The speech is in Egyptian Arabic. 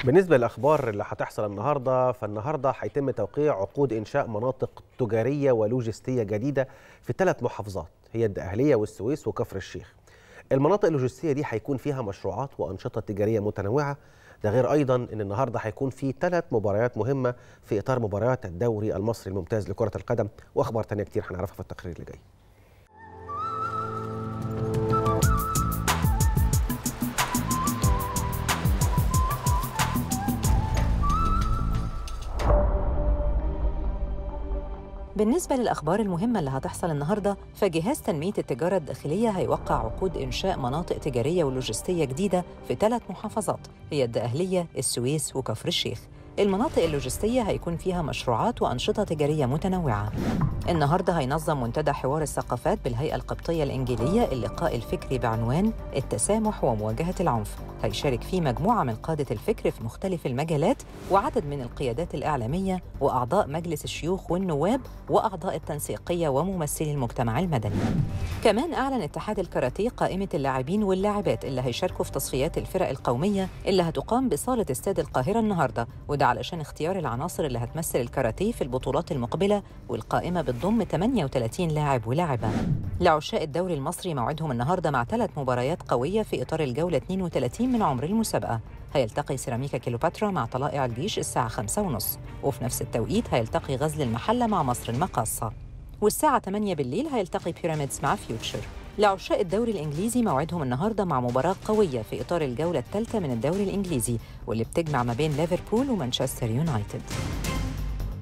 بالنسبة للأخبار اللي هتحصل النهاردة فالنهاردة هيتم توقيع عقود إنشاء مناطق تجارية ولوجستية جديدة في ثلاث محافظات هي الدقهلية والسويس وكفر الشيخ المناطق اللوجستية دي هيكون فيها مشروعات وأنشطة تجارية متنوعة ده غير أيضا أن النهاردة هيكون في ثلاث مباريات مهمة في إطار مباريات الدوري المصري الممتاز لكرة القدم وأخبار تانية كتير هنعرفها في التقرير اللي جاي بالنسبة للأخبار المهمة اللي هتحصل النهاردة فجهاز تنمية التجارة الداخلية هيوقع عقود إنشاء مناطق تجارية ولوجستية جديدة في ثلاث محافظات هي الدقهلية، السويس وكفر الشيخ المناطق اللوجستية هيكون فيها مشروعات وأنشطة تجارية متنوعة النهاردة هينظم منتدى حوار الثقافات بالهيئة القبطية الإنجيلية اللقاء الفكري بعنوان التسامح ومواجهة العنف هيشارك فيه مجموعة من قادة الفكر في مختلف المجالات وعدد من القيادات الإعلامية وأعضاء مجلس الشيوخ والنواب وأعضاء التنسيقية وممثلي المجتمع المدني كمان أعلن اتحاد الكاراتيه قائمة اللاعبين واللاعبات اللي هيشاركوا في تصفيات الفرق القومية اللي هتقام بصالة استاد القاهرة النهاردة وده علشان اختيار العناصر اللي هتمثل الكاراتيه في البطولات المقبلة والقائمة بتضم 38 لاعب ولاعبة لعشاق الدوري المصري موعدهم النهاردة مع ثلاث مباريات قوية في إطار الجولة 32 من عمر المسابقة هيلتقي سيراميكا كيلوباترا مع طلائع الجيش الساعة 5 ونص وفي نفس التوقيت هيلتقي غزل المحلة مع مصر المقاصة والساعة 8 بالليل هيلتقي بيراميدز مع فيوتشر لعشاق الدوري الإنجليزي موعدهم النهاردة مع مباراة قوية في إطار الجولة الثالثة من الدوري الإنجليزي واللي بتجمع ما بين ليفربول ومانشستر يونايتد